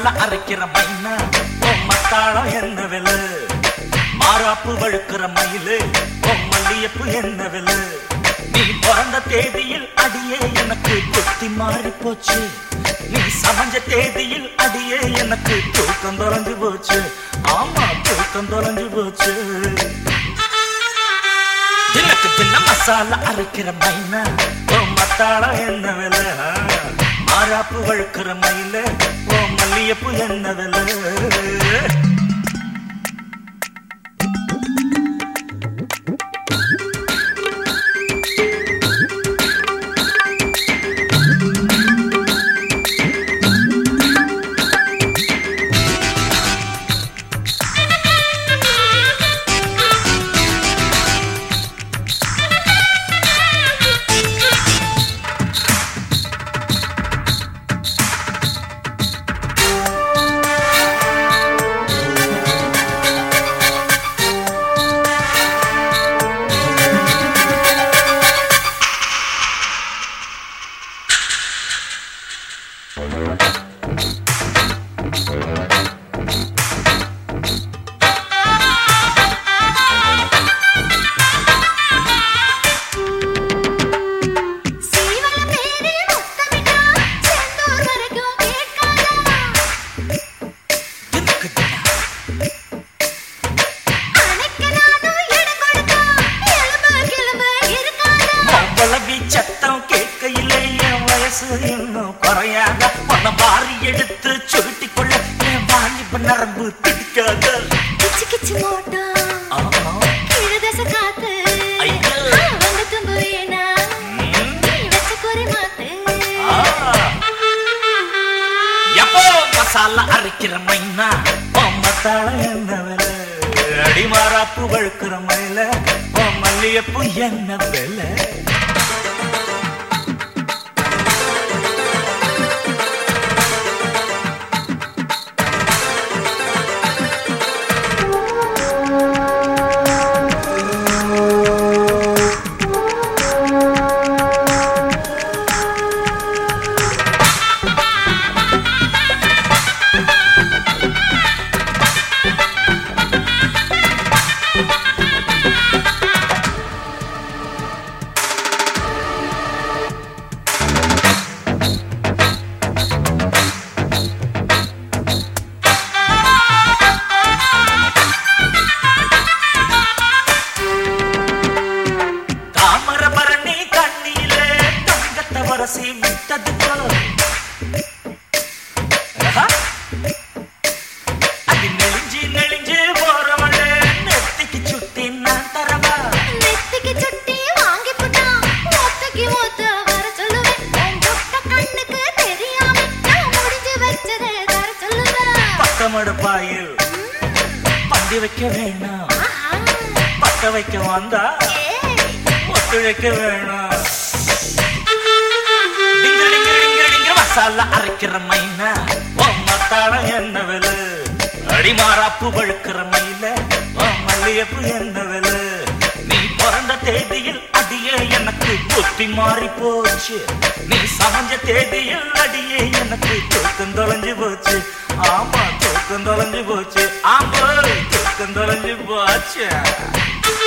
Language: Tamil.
மசாலா அரைக்கிற மைனா உன் மத்தாளம் என்ன விலை மாறாப்பு வழுக்கிற மயிலு உன் மல்லியப்பு என்ன விலை நீ பிறந்த தேதியில் அடியே எனக்கு புத்தி மாறி போச்சு நீ சமைஞ்ச தேதியில் அடியே எனக்கு தூக்கம் தொலைஞ்சு போச்சு ஆமா தூக்கம் தொலைஞ்சு போச்சு தினக்கு தின்ன மசாலா அரைக்கிற மைனா ஓ மத்தாளம் என்ன விலை மாறாப்பு வழுக்கிற மயில ஓ மல்லியப்பு என்ன விலை சீவலம் மேரி முத்தமிட்டா செந்தூர் வரைக்கும் கேட்காதா தினக்கு தின அணைக்க நானும் இடம் கொடுத்தா எலும்பு கிளம்பு இருக்காதா அவ்வளவி சத்தம் கேட்கையிலே என் வயசு இன்னும் குறையாத உன்னை வாரி எடுத்து சுருட்டி கொள்ள என் வாலிப நரம்பு திடிக்காத கிச்சு கிச்சு மோட்டம் ஆமா. கிழதச காத்து ஐயோ. ஆ, வந்து தும்பு வேணா ம். நீ வச்ச குறி மாத்து ஆ. எப்போ மசாலா அரைக்கிற மைனா மத்தாள என்ன விலை அடிமாறாப்பு வழுக்கிற மயில உன் மல்லியப்பு என்ன விலை தாமரபரணி கண்ணியிலே தங்கத்தை வரசி விட்டது போல ஆஹா. அது நெளிஞ்சு நெளிஞ்சு போறவளே நெத்திக்கு சுத்தி நான் தரவா நெத்திக்கு சுட்டி வாங்கி புட்டா ஒத்தைக்கு ஒத்த வர சொல்லுவேன் உன் புட்ட கண்ணுக்கு தெரியாம நான் முடிஞ்சு வச்சதை தர சொல்லுவேன் பக்கமடுப்பாயில் பந்தி வைக்க வேணாம் ஆஹா பத்த வைக்க வந்தா ஏய் ஒத்துழைக்க வேணாம் டிங்கிரு டிங்கிரு டிங்கிரு டிங்கிரு மசாலா அரைக்கிற மைனா உன் மத்தாளம் என்ன விலை அடிமாறாப்பு வழுக்கிற மயில உன் மல்லியப்பு என்ன விலை நீ பிறந்த தேதியில் அடியே எனக்கு புத்தி மாறி போச்சு நீ சமைஞ்ச தேதியில் அடியே எனக்கு தூக்கம் தொலைஞ்சு போச்சு ஆமா தூக்கம் தொலைஞ்சு போச்சு ஆமா தூக்கம் தொலைஞ்சு போச்சு